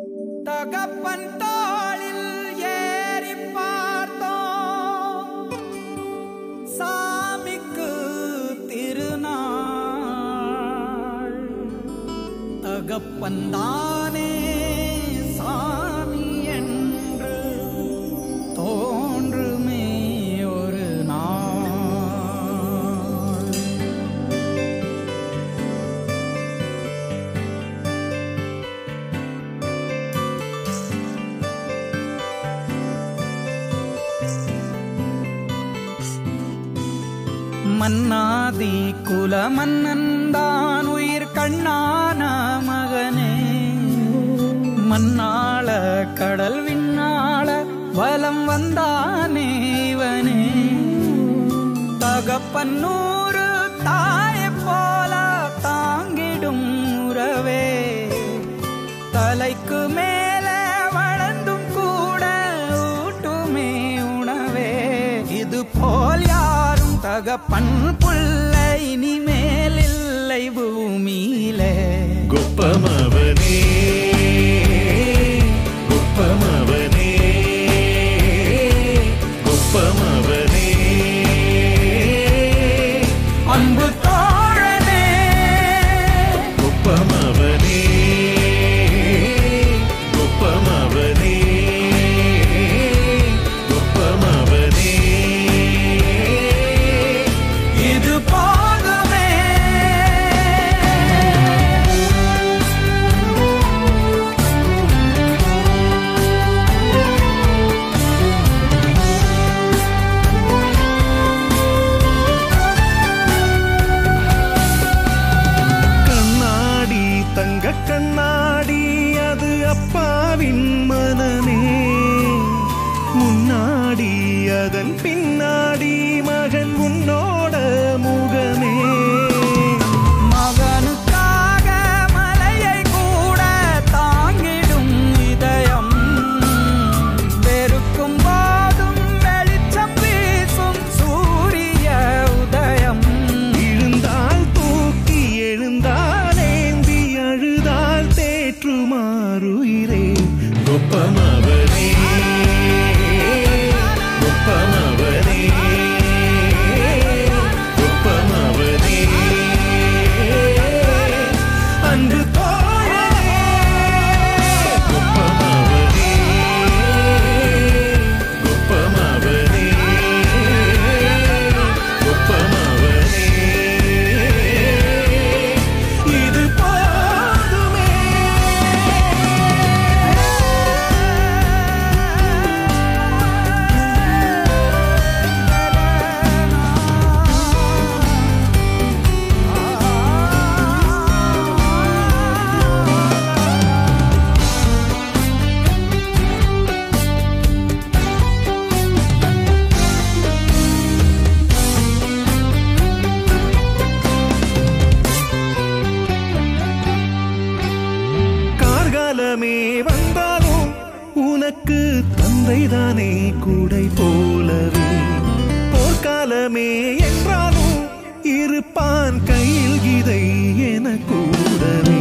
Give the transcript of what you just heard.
தகப்பன் தோளில் ஏறி பார்த்தோம் சாமிக்கு திருநாள் தகப்பன் தானே சாமி என்று தோன்றுமே ஒரு நாள் மன்னாதி குல மன்னன்தான் உயிர் கண்ணான மகனே மண்ணாள கடல் விண்ணாள வலம் வந்தானே இவனே தகப்பன்னூறு தாயை போல தாங்கிடும் உறவே தலைக்கு மேலே வளர்ந்தும் கூட ஊட்டுமே உணவே இது போல் யாரும் தகப்பன் புள்ள இனிமேல் இல்லை பூமியிலே గొప్పమవనే గొప్పమవనే గొప్పమవనే அன்பு தோழனே గొప్పమవనే గొప్పమవనే గొప్పమవనే இது போதுமே கண்ணாடி தங்க கண்ணாடி அது அப்பாவின் மனமே முன்னாடி அதன் பின்னாடி மகன் உன்னோட முகமே மகனுக்காக மலையை கூட தாங்கிடும் இதயம் வெறுக்கும் போதும் வெளிச்சம் வீசும் சூரிய உதயம் விழுந்தால் தூக்கி எழுந்தால் ஏந்தி அழுதால் தேற்றுமாறுயிரே கொப்பமவனே கொப்பமவனே கொப்பமவனே அன்பு தோழனே கொப்பமவனே கொப்பமவனே கொப்பமவனே இது போதுமே கார்காலமே வந்தாலும் உனக்கு தந்தைதானே கூடை போலவே போர்க்காலமே என்றாலும் இருப்பான் கையில் இதை என கூடவே